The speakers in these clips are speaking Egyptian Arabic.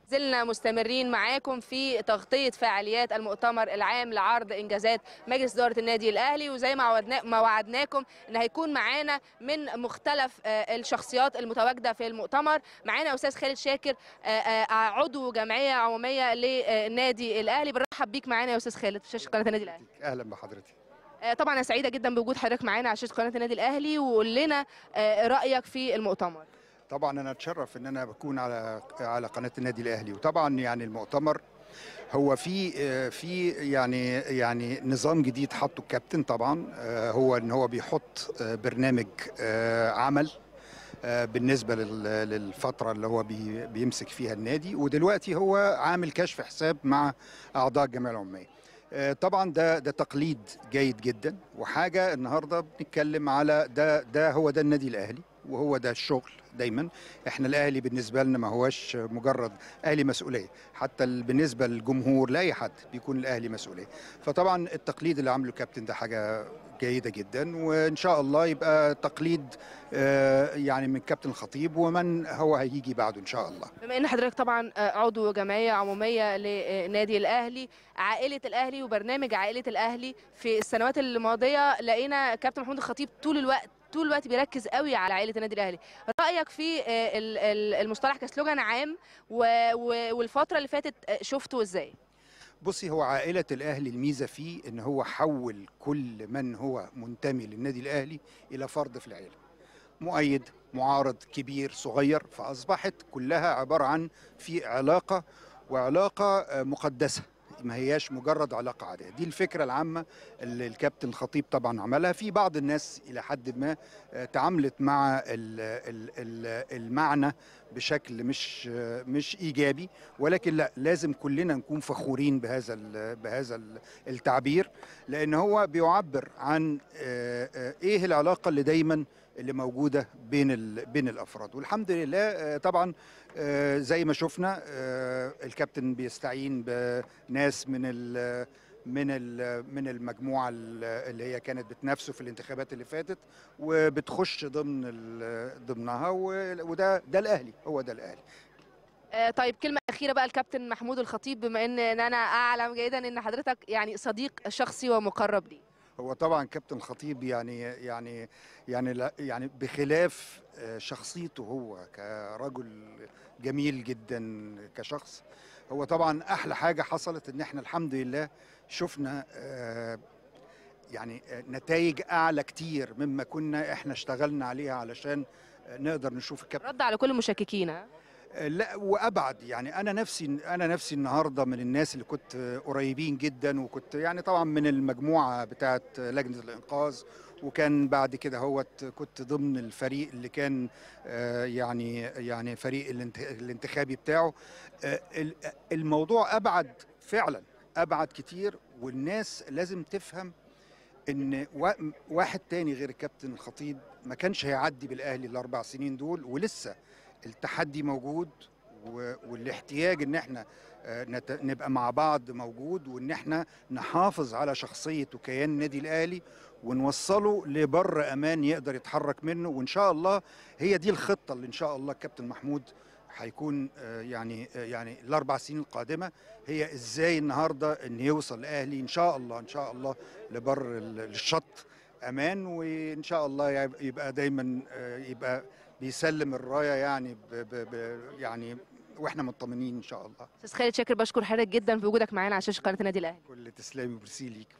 زلنا مستمرين معاكم في تغطية فعاليات المؤتمر العام لعرض إنجازات مجلس إدارة النادي الأهلي وزي ما وعدنا ما وعدناكم إن هيكون معانا من مختلف آه، الشخصيات المتواجدة في المؤتمر معانا أستاذ خالد شاكر آه، آه، عضو جمعية عمومية للنادي الأهلي بنرحب بيك معانا يا أستاذ خالد في شاشة قناة النادي الأهلي اهلا بحضرتك آه، طبعا أنا سعيدة جدا بوجود حضرتك معانا على شاشة قناة النادي الأهلي وقول لنا آه، رأيك في المؤتمر طبعا انا اتشرف ان انا بكون على على قناه النادي الاهلي وطبعا يعني المؤتمر هو في آه، في يعني يعني نظام جديد حطه الكابتن طبعا آه، هو ان هو بيحط آه، برنامج آه، عمل آه، بالنسبه لل- للفتره اللي هو بي- بيمسك فيها النادي ودلوقتي هو عامل كشف حساب مع اعضاء الجمعيه العموميه آه، طبعا ده ده تقليد جيد جدا وحاجه النهارده بنتكلم على ده ده هو ده النادي الاهلي وهو ده الشغل دايما احنا الاهلي بالنسبه لنا ما هوش مجرد اهلي مسؤوليه حتى ال- بالنسبه للجمهور لاي حد بيكون الاهلي مسؤوليه فطبعا التقليد اللي عامله الكابتن ده حاجه جيده جدا وان شاء الله يبقى تقليد آه، يعني من كابتن الخطيب ومن هو هيجي بعده ان شاء الله بما ان حضرتك طبعا آه، عضو جمعيه عموميه لنادي الاهلي عائله الاهلي وبرنامج عائله الاهلي في السنوات الماضيه لقينا كابتن محمود الخطيب طول الوقت طول الوقت بيركز قوي على عائله النادي الاهلي رايك في آه، ال- ال- المصطلح كسلوجان عام و- و- والفتره اللي فاتت آه، شفته ازاي بصي هو عائلة الأهلي الميزة فيه إن هو حول كل من هو منتمي للنادي الأهلي إلى فرد في العيلة مؤيد معارض كبير صغير فأصبحت كلها عبارة عن في علاقة وعلاقة آه، مقدسة ما هياش مجرد علاقة عادية دي الفكرة العامة اللي الكابتن الخطيب طبعا عملها في بعض الناس إلى حد ما آه، تعاملت مع ال- ال- ال- المعنى بشكل مش آه، مش إيجابي ولكن لا لازم كلنا نكون فخورين بهذا ال- بهذا ال- التعبير لان هو بيعبر عن آه، آه، ايه العلاقه اللي دايما اللي موجوده بين ال- بين الافراد والحمد لله آه، طبعا آه، زي ما شفنا آه، الكابتن بيستعين بناس من ال من ال من المجموعه ال- اللي هي كانت بتنافسه في الانتخابات اللي فاتت وبتخش ضمن ال- ضمنها و- وده ده الاهلي هو ده الاهلي آه، طيب كلمه اخيره بقى الكابتن محمود الخطيب بما ان إن انا اعلم جيدا ان حضرتك يعني صديق شخصي ومقرب لي هو طبعا كابتن الخطيب يعني يعني يعني لا يعني بخلاف آه، شخصيته هو كرجل جميل جدا كشخص هو طبعا احلى حاجه حصلت ان احنا الحمد لله شفنا آه، يعني نتائج اعلى كتير مما كنا احنا اشتغلنا عليها علشان آه، نقدر نشوف الكابتن رد على كل المشككين ها؟ لا وابعد يعني انا نفسي انا نفسي النهارده من الناس اللي كنت قريبين جدا وكنت يعني طبعا من المجموعه بتاعه لجنه الانقاذ وكان بعد كده هوت كنت ضمن الفريق اللي كان آه، يعني يعني فريق الانت- الانتخابي بتاعه آه، ال- الموضوع ابعد فعلا ابعد كتير والناس لازم تفهم ان وا- واحد تاني غير الكابتن الخطيب ما كانش هيعدي بالاهلي الاربع سنين دول ولسه التحدي موجود و- والاحتياج ان احنا آه، نت- نبقى مع بعض موجود وان احنا نحافظ على شخصيه وكيان النادي الاهلي ونوصله لبر امان يقدر يتحرك منه وان شاء الله هي دي الخطه اللي ان شاء الله الكابتن محمود هيكون آه، يعني آه، يعني الاربع سنين القادمه هي ازاي النهارده ان يوصل الاهلي ان شاء الله ان شاء الله لبر ال- الشط امان وان شاء الله يب- يبقى دايما آه، يبقى بيسلم الرايه يعني ب ب ب يعني واحنا مطمنين ان شاء الله استاذ خالد شاكر بشكر حضرتك جدا في وجودك معانا على شاشه قناه النادي الاهلي كل تسلامي وبرسي ليك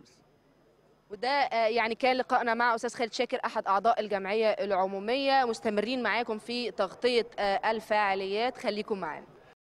وده آه، يعني كان لقائنا مع استاذ خالد شاكر احد اعضاء الجمعيه العموميه مستمرين معاكم في تغطيه آه، الفعاليات خليكم معانا